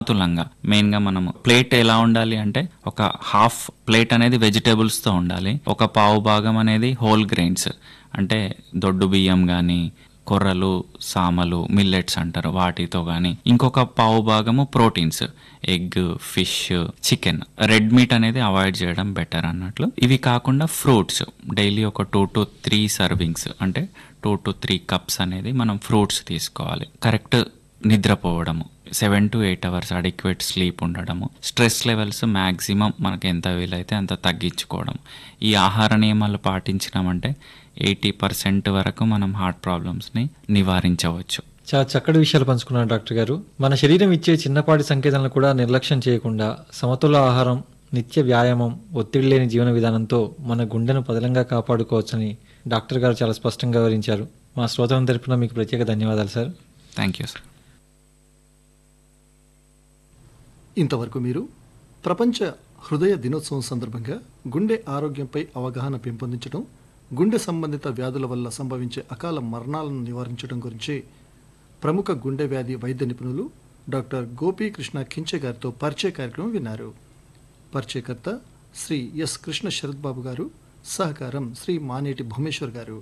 తులంగా main గా మనం plate ఎలా ఉండాలి అంటే ఒక హాఫ్ ప్లేట్ అనేది వెజిటేబుల్స్ తో ఉండాలి ఒక పావు భాగం అనేది హోల్ గ్రెయిన్స్ అంటే దొడ్డు బియ్యం గాని కొర్రలు సామలు మిల్లెట్స్ అంటారు వాటితో కానీ ఇంకొక పావు భాగము proteins egg fish chicken red meat అనేది అవాయిడ్ చేయడం బెటర్ అన్నట్లు ఇవి కాకుండా ఫ్రూట్స్ డైలీ ఒక టూ టు త్రీ సర్వింగ్స్ అంటే టూ టు త్రీ కప్స్ అనేది మనం ఫ్రూట్స్ తీసుకోవాలి కరెక్ట్ నిద్రపోవడము seven to eight hours adequate sleep ఉండడము స్ట్రెస్ లెవెల్స్ మ్యాక్సిమం మనకి ఎంత వీలైతే అంత తగ్గించుకోవడం ఈ ఆహార నియమాలు పాటించినామంటే ఎయిటీ పర్సెంట్ వరకు మనం హార్ట్ ప్రాబ్లమ్స్ని నివారించవచ్చు చాలా చక్కటి విషయాలు పంచుకున్నారు డాక్టర్ గారు మన శరీరం ఇచ్చే చిన్నపాటి సంకేతాలను కూడా నిర్లక్ష్యం చేయకుండా సమతుల ఆహారం నిత్య వ్యాయామం ఒత్తిడి లేని జీవన విధానంతో మన గుండెను పదిలంగా కాపాడుకోవచ్చని డాక్టర్ గారు చాలా స్పష్టంగా వివరించారు మా శ్రోతలను తరపున మీకు ప్రత్యేక ధన్యవాదాలు సార్ థ్యాంక్ యూ సార్ ఇంతవరకు మీరు ప్రపంచ హృదయ దినోత్సవం సందర్భంగా గుండె ఆరోగ్యంపై అవగాహన పెంపొందించడం గుండె సంబంధిత వ్యాధుల వల్ల సంభవించే అకాల మరణాలను నివారించడం గురించి ప్రముఖ గుండె వ్యాధి వైద్య నిపుణులు డాక్టర్ గోపీకృష్ణ కించె గారితో పరిచయ కార్యక్రమం విన్నారు పరిచయకర్త శ్రీ ఎస్ కృష్ణ శరత్ బాబు గారు సహకారం శ్రీ మానేటి భూమేశ్వర్ గారు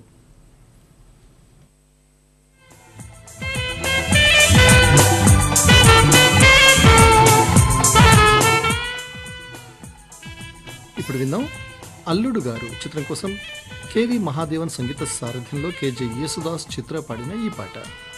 ఇప్పుడు విందాం అల్లుడు గారు చిత్రం కోసం కేవి మహాదేవన్ సంగీత సారథ్యంలో కేజే యేసుదాస్ చిత్ర పాడిన ఈ పాట